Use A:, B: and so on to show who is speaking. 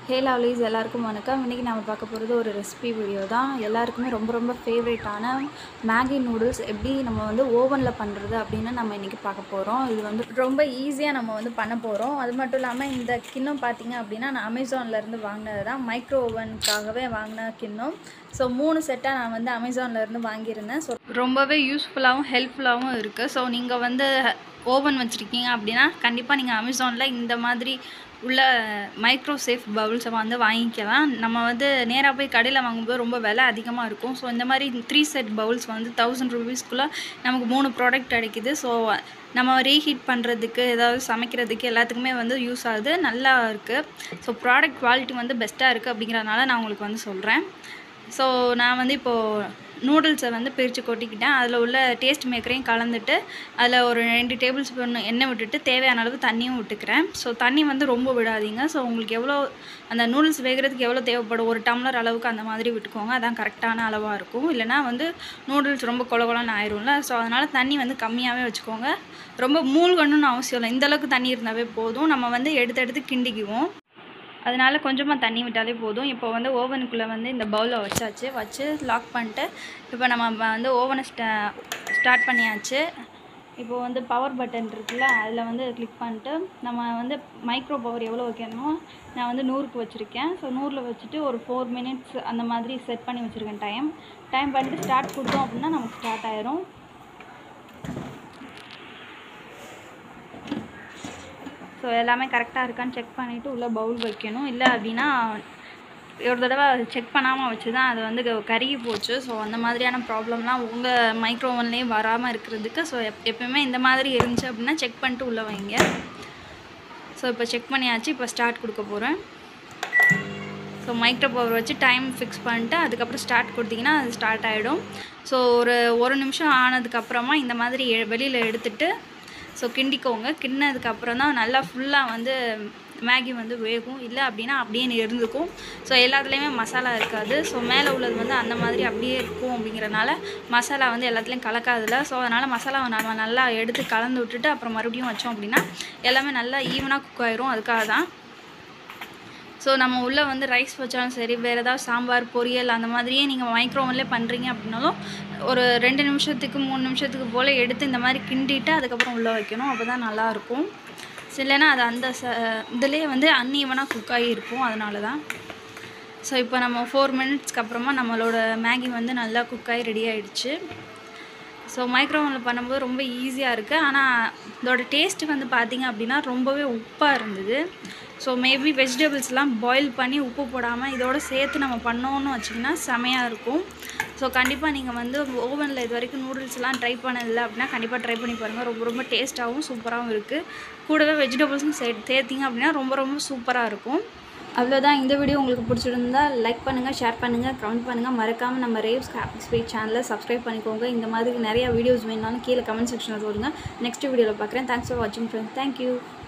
A: ஹே lovelies எல்லாருக்கும் வணக்கம் இன்றைக்கி நம்ம பார்க்க போகிறது ஒரு ரெசிபி வீடியோ தான் எல்லாருக்குமே ரொம்ப ரொம்ப ஃபேவரேட்டான மேகி நூடுல்ஸ் எப்படி நம்ம வந்து ஓவனில் பண்ணுறது அப்படின்னு நம்ம இன்றைக்கி பார்க்க போகிறோம் இது வந்து ரொம்ப ஈஸியாக நம்ம வந்து பண்ண போகிறோம் அது மட்டும் இல்லாமல் இந்த கிண்ணம் பார்த்தீங்க அப்படின்னா நான் அமேசான்லேருந்து வாங்கினது தான் மைக்ரோ ஓவனுக்காகவே வாங்கின கிண்ணம் ஸோ மூணு செட்டாக நான் வந்து அமேசான்லேருந்து வாங்கியிருந்தேன் ஸோ ரொம்பவே யூஸ்ஃபுல்லாகவும் ஹெல்ப்ஃபுல்லாகவும் இருக்குது ஸோ நீங்கள் வந்து ஓவன் வச்சுருக்கீங்க அப்படின்னா கண்டிப்பாக நீங்கள் அமேசானில் இந்த மாதிரி உள்ள மைக்ரோ சேஃப் பவுல்ஸை வந்து வாங்கிக்கலாம் நம்ம வந்து நேராக போய் கடையில் வாங்கும்போது ரொம்ப விலை அதிகமாக இருக்கும் ஸோ இந்த மாதிரி த்ரீ செட் பவுல்ஸ் வந்து தௌசண்ட் ருபீஸ்க்குள்ளே நமக்கு மூணு ப்ராடக்ட் கிடைக்குது ஸோ நம்ம ரீஹீட் பண்ணுறதுக்கு ஏதாவது சமைக்கிறதுக்கு எல்லாத்துக்குமே வந்து யூஸ் ஆகுது நல்லா இருக்குது ஸோ ப்ராடக்ட் குவாலிட்டி வந்து பெஸ்ட்டாக இருக்குது அப்படிங்கிறதுனால நான் உங்களுக்கு வந்து சொல்கிறேன் ஸோ நான் வந்து இப்போது நூடுல்ஸை வந்து பிரித்து கொட்டிக்கிட்டேன் அதில் உள்ள டேஸ்ட் மேக்கரையும் கலந்துட்டு அதில் ஒரு ரெண்டு டேபிள் ஸ்பூன் எண்ணெய் விட்டுட்டு தேவையான அளவு தண்ணியும் விட்டுக்கிறேன் ஸோ தண்ணி வந்து ரொம்ப விடாதீங்க ஸோ உங்களுக்கு எவ்வளோ அந்த நூடுல்ஸ் வேகிறதுக்கு எவ்வளோ தேவைப்படும் ஒரு டம்ளர் அளவுக்கு அந்த மாதிரி விட்டுக்கோங்க அதான் கரெக்டான அளவாக இருக்கும் இல்லைனா வந்து நூடுல்ஸ் ரொம்ப கொல கொலன்னு ஆயிரும்ல ஸோ அதனால் தண்ணி வந்து கம்மியாகவே வச்சுக்கோங்க ரொம்ப மூழ்கணும்னு அவசியம் இல்லை இந்தளவுக்கு தண்ணி இருந்தாவே போதும் நம்ம வந்து எடுத்து எடுத்து கிண்டிக்குவோம் அதனால் கொஞ்சமாக தண்ணி விட்டாலே போதும் இப்போ வந்து ஓவனுக்குள்ளே வந்து இந்த பவுலில் வச்சாச்சு வச்சு லாக் பண்ணிட்டு இப்போ நம்ம வந்து ஓவனை ஸ்டா ஸ்டார்ட் பண்ணியாச்சு இப்போ வந்து பவர் பட்டன் இருக்குல்ல அதில் வந்து கிளிக் பண்ணிட்டு நம்ம வந்து மைக்ரோ பவர் எவ்வளோ வைக்கணுமோ நான் வந்து நூறுக்கு வச்சுருக்கேன் ஸோ நூறில் வச்சுட்டு ஒரு ஃபோர் மினிட்ஸ் அந்த மாதிரி செட் பண்ணி வச்சுருக்கேன் டைம் டைம் பண்ணிட்டு ஸ்டார்ட் கொடுத்தோம் அப்படின்னா நமக்கு ஸ்டார்ட் ஆயிரும் ஸோ எல்லாமே கரெக்டாக இருக்கான்னு செக் பண்ணிவிட்டு உள்ளே பவுல் வைக்கணும் இல்லை அப்படின்னா ஒரு தடவை செக் பண்ணாமல் வச்சு தான் அது வந்து கருகி போச்சு ஸோ அந்த மாதிரியான ப்ராப்ளம்லாம் உங்கள் மைக்ரோ ஓவன்லேயே வராமல் இருக்கிறதுக்கு ஸோ எப் எப்பயுமே இந்த மாதிரி இருந்துச்சு அப்படின்னா செக் பண்ணிட்டு உள்ளே வைங்க ஸோ இப்போ செக் பண்ணியாச்சு இப்போ ஸ்டார்ட் கொடுக்க போகிறேன் ஸோ மைக்ரோ பவர் வச்சு டைம் ஃபிக்ஸ் பண்ணிட்டு அதுக்கப்புறம் ஸ்டார்ட் கொடுத்தீங்கன்னா அது ஸ்டார்ட் ஆகிடும் ஸோ ஒரு ஒரு நிமிஷம் ஆனதுக்கப்புறமா இந்த மாதிரி வெளியில் எடுத்துகிட்டு ஸோ கிண்டிக்கோங்க கிண்ணதுக்கப்புறம் தான் நல்லா ஃபுல்லாக வந்து மேகி வந்து வேகும் இல்லை அப்படின்னா அப்படியே இருந்துக்கும் ஸோ எல்லாத்துலேயுமே மசாலா இருக்காது ஸோ மேலே உள்ளது வந்து அந்த மாதிரி அப்படியே இருக்கும் அப்படிங்கிறனால மசாலா வந்து எல்லாத்துலேயும் கலக்காதில்ல ஸோ அதனால் மசாலாவை நம்ம நல்லா எடுத்து கலந்து விட்டுட்டு அப்புறம் மறுபடியும் வச்சோம் அப்படின்னா எல்லாமே நல்லா ஈவனாக குக் ஆயிரும் அதுக்காக தான் ஸோ நம்ம உள்ளே வந்து ரைஸ் வச்சாலும் சரி வேறு ஏதாவது சாம்பார் பொரியல் அந்த மாதிரியே நீங்கள் மைக்ரோவன்லேயே பண்ணுறீங்க அப்படின்னாலும் ஒரு ரெண்டு நிமிஷத்துக்கு மூணு நிமிஷத்துக்கு போல் எடுத்து இந்த மாதிரி கிண்டிட்டு அதுக்கப்புறம் உள்ளே வைக்கணும் அப்போ தான் நல்லாயிருக்கும் இல்லைன்னா அது அந்த ச இதுலேயே வந்து அன்ஈவனாக குக் ஆகி இருக்கும் அதனால தான் ஸோ இப்போ நம்ம ஃபோர் மினிட்ஸ்க்கு அப்புறமா நம்மளோட மேகி வந்து நல்லா குக் ஆகி ரெடி ஆகிடுச்சு ஸோ மைக்ரோவனில் பண்ணும்போது ரொம்ப ஈஸியாக இருக்குது ஆனால் இதோட டேஸ்ட்டு வந்து பார்த்திங்க அப்படின்னா ரொம்பவே உப்பாக இருந்தது ஸோ மேபி வெஜிடபிள்ஸ்லாம் பாயில் பண்ணி உப்பு போடாமல் இதோடு சேர்த்து நம்ம பண்ணோன்னு வச்சிங்கன்னா செமையாக இருக்கும் ஸோ கண்டிப்பாக நீங்கள் வந்து ஓவனில் இது வரைக்கும் நூடுல்ஸ்லாம் ட்ரை பண்ணதில்லை அப்படின்னா கண்டிப்பாக ட்ரை பண்ணி பாருங்கள் ரொம்ப ரொம்ப டேஸ்ட்டாகவும் சூப்பராகவும் இருக்குது கூடவே வெஜிடபிள்ஸும் சே சேர்த்திங்க அப்படின்னா ரொம்ப ரொம்ப சூப்பராக இருக்கும் அவ்வளோதான் இந்த வீடியோ உங்களுக்கு பிடிச்சிருந்தா லைக் பண்ணுங்கள் ஷேர் பண்ணுங்கள் கமெண்ட் பண்ணுங்கள் மறக்காமல் நம்ம ரேவ்ஸ் ஹாப்பி ஸ்பீட் சேனலை சப்ஸ்கிரைப் பண்ணிக்கோங்க இந்த மாதிரி நிறைய வீடியோஸ் வேணுனாலும் கீழே கமெண்ட் செக்ஷனில் சொல்லுங்கள் நெக்ஸ்ட் வீடியோவில் பார்க்குறேன் தேங்க்ஸ் ஃபார் வாட்சிங் ஃப்ரெண்ட்ஸ் தேங்க்யூ